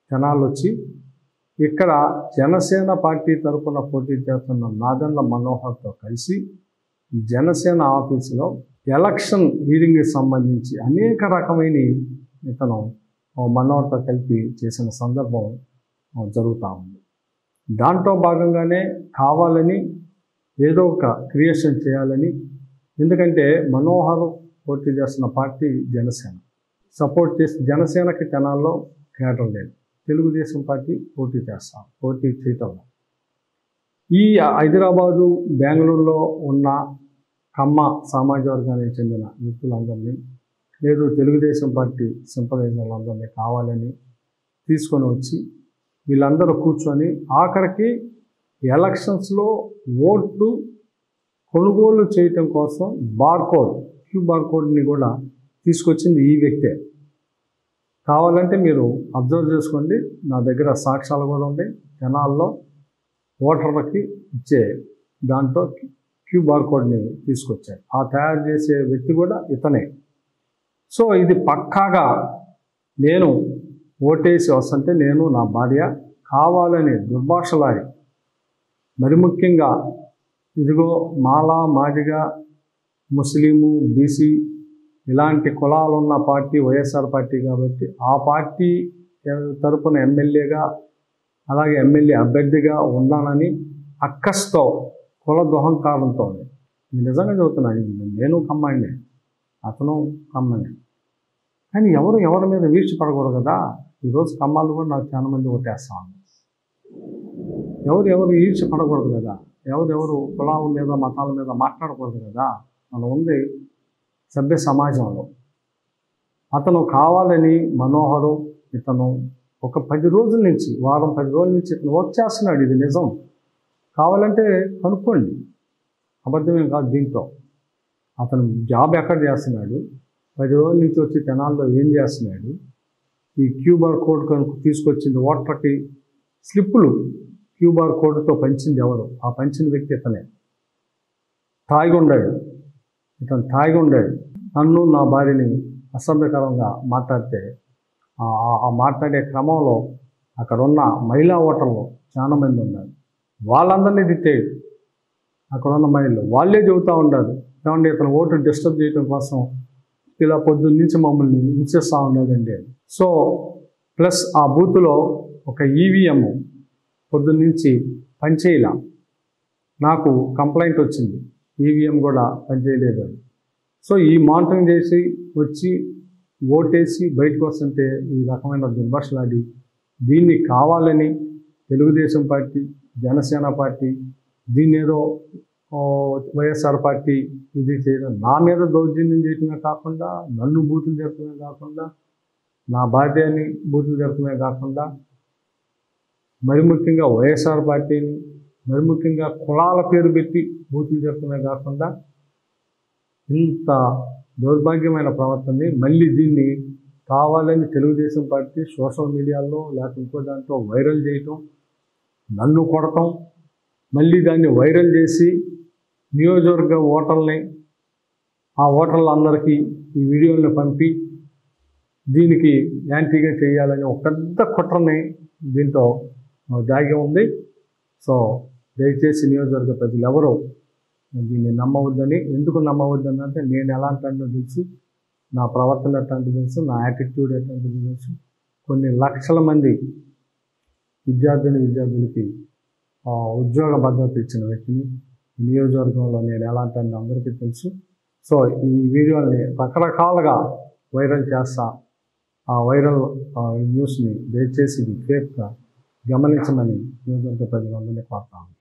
జనాలు వచ్చి ఇక్కడ జనసేన పార్టీ తరఫున పోటీ చేస్తున్న నాదెండ్ల మనోహర్తో కలిసి జనసేన ఆఫీసులో ఎలక్షన్ హీరింగ్కి సంబంధించి అనేక రకమైన ఇతను ఆ మనోహర్తో కలిపి చేసిన సందర్భం ఆ, జరుగుతూ ఉంది దాంట్లో భాగంగానే కావాలని ఏదో ఒక క్రియేషన్ చేయాలని ఎందుకంటే మనోహర్ పోటీ చేస్తున్న పార్టీ జనసేన సపోర్ట్ చేసి జనసేనకి జనాల్లో కేటర్ లేదు తెలుగుదేశం పార్టీ పోటీ చేస్తాం పోటీ చేయటం లేదు. ఈ హైదరాబాదు బెంగళూరులో ఉన్న కమ్మ సామాజిక వర్గానికి చెందిన వ్యక్తులందరినీ లేదు తెలుగుదేశం పార్టీ సింపదైజర్లందరినీ కావాలని తీసుకొని వచ్చి వీళ్ళందరూ కూర్చొని ఆఖరికి ఎలక్షన్స్లో ఓట్లు కొనుగోలు చేయటం కోసం బార్కోడ్ క్యూ బార్కోడ్ని కూడా తీసుకొచ్చింది ఈ వ్యక్తే కావాలంటే మీరు అబ్జర్వ్ చేసుకోండి నా దగ్గర సాక్ష్యాలు కూడా ఉన్నాయి జనాల్లో ఓటర్లకి ఇచ్చే దాంట్లో క్యూ బార్కోడ్ని తీసుకొచ్చారు ఆ తయారు చేసే వ్యక్తి కూడా ఇతనే సో ఇది పక్కాగా నేను ఓటేసి వస్తుంటే నేను నా భార్య కావాలని దుర్భాషలాడి మరి ముఖ్యంగా ఇదిగో మాలా మాదిగా ముస్లిము బీసీ ఇలాంటి కులాలు ఉన్న పార్టీ వైఎస్ఆర్ పార్టీ కాబట్టి ఆ పార్టీ తరపున ఎమ్మెల్యేగా అలాగే ఎమ్మెల్యే అభ్యర్థిగా ఉన్నానని అక్కస్తో కుల దుహంకారంతో ఇది నిజంగా చెబుతున్నాను ఇది నేను కమ్మాడినే అతను కమ్మనే కానీ ఎవరు ఎవరి మీద వీழ்చి పడకూడదు కదా ఈరోజు కమ్మాలు కూడా నాకు చాలా మంది ఓటేస్తా ఉన్నారు ఎవరు ఎవరు ఈర్చి పడకూడదు కదా ఎవరెవరు కులాల మీద మతాల మీద మాట్లాడకూడదు కదా మనం ఉంది సభ్య సమాజంలో అతను కావాలని మనోహరు ఇతను ఒక పది రోజుల నుంచి వారం పది రోజుల నుంచి ఇతను వర్క్ చేస్తున్నాడు ఇది నిజం కావాలంటే కనుక్కోండి అబద్ధమేం కాదు దీంట్లో అతను జాబ్ ఎక్కడ చేస్తున్నాడు పది రోజుల నుంచి వచ్చి తెనాల్లో ఏం చేస్తున్నాడు ఈ క్యూబార్ కోడ్ కనుక తీసుకొచ్చింది ఓటర్కి స్లిప్పులు క్యూబార్ కోడ్తో పంచింది ఎవరు ఆ పంచిన వ్యక్తి ఇతనే తాగి ఉండాడు ఇతను తాగి ఉండాడు నన్ను నా భార్యని అసభ్యకరంగా మాట్లాడితే ఆ- ఆ- ఆ మాట్లాడే క్రమంలో అక్కడ ఉన్న మహిళా ఓటర్లు చాలా మంది ఉన్నారు వాళ్ళందరినీ తిట్టాడు అక్కడ ఉన్న మహిళలు వాళ్ళే చెబుతూ ఉన్నారు ఏమంటే ఇతను ఓటు డిస్టర్బ్ చేయడం కోసం ఇలా పొద్దున్న నుంచి మమ్మల్ని హింసిస్తూ ఉన్నాడండి సో ప్లస్ ఆ బూత్లో ఒక ఈవీఎం పొద్దున్న నుంచి పనిచేయలా నాకు కంప్లైంట్ వచ్చింది ఈవీఎం కూడా పనిచేయలేదు అని సో ఈ మానిటరింగ్ చేసి వచ్చి ఓటేసి బయటకు వస్తుంటే ఈ రకమైన దుర్భాషలాడి దీన్ని కావాలని తెలుగుదేశం పార్టీ జనసేన పార్టీ దీన్ని ఏదో ఓ, వైఎస్ఆర్ పార్టీ ఇది చేయడం నా మీద దౌర్జన్యం చేయటమే కాకుండా నన్ను బూతులు జరపడమే కాకుండా నా భార్యని బూతులు జరపడమే కాకుండా మరి ముఖ్యంగా వైఎస్ఆర్ పార్టీని మరి ముఖ్యంగా కులాల పేరు పెట్టి బూతులు జరపడమే కాకుండా ఇంత దౌర్భాగ్యమైన ప్రవర్తనని మళ్ళీ దీన్ని కావాలని తెలుగుదేశం పార్టీ సోషల్ మీడియాలో లేకపోతే ఇంకో దాంట్లో వైరల్ చేయటం నన్ను కొడటం మళ్ళీ దాన్ని వైరల్ చేసి నియోజకవర్గ ఓటర్లని ఆ ఓటర్లందరికీ ఈ వీడియోలను పంపి దీనికి యాంటీగా చేయాలని ఒక పెద్ద కుట్రని దీంతో దాగి ఉంది సో దయచేసి నియోజకవర్గ ప్రజలు ఎవరు దీన్ని నమ్మవద్దని ఎందుకు నమ్మవద్దని అంటే నేను ఎలాంటి అంటే తెలుసు నా ప్రవర్తన ఎట్లాంటి తెలుసు నా యాటిట్యూడ్ ఎట్లాంటిది తెలుసు కొన్ని లక్షల మంది విద్యార్థిని విద్యార్థులకి ఆ, ఉద్యోగ భద్రత ఇచ్చిన వ్యక్తిని ఈ నియోజకవర్గంలో నేను ఎలాంటి అంటే అందరికీ తెలుసు సో ఈ వీడియోని రకరకాలుగా వైరల్ చేస్తా ఆ వైరల్ ఆ, న్యూస్ని దయచేసి ఇది ఫేక్గా గమనించమని నియోజకవర్గ ప్రజలందరినీ కోరుతాను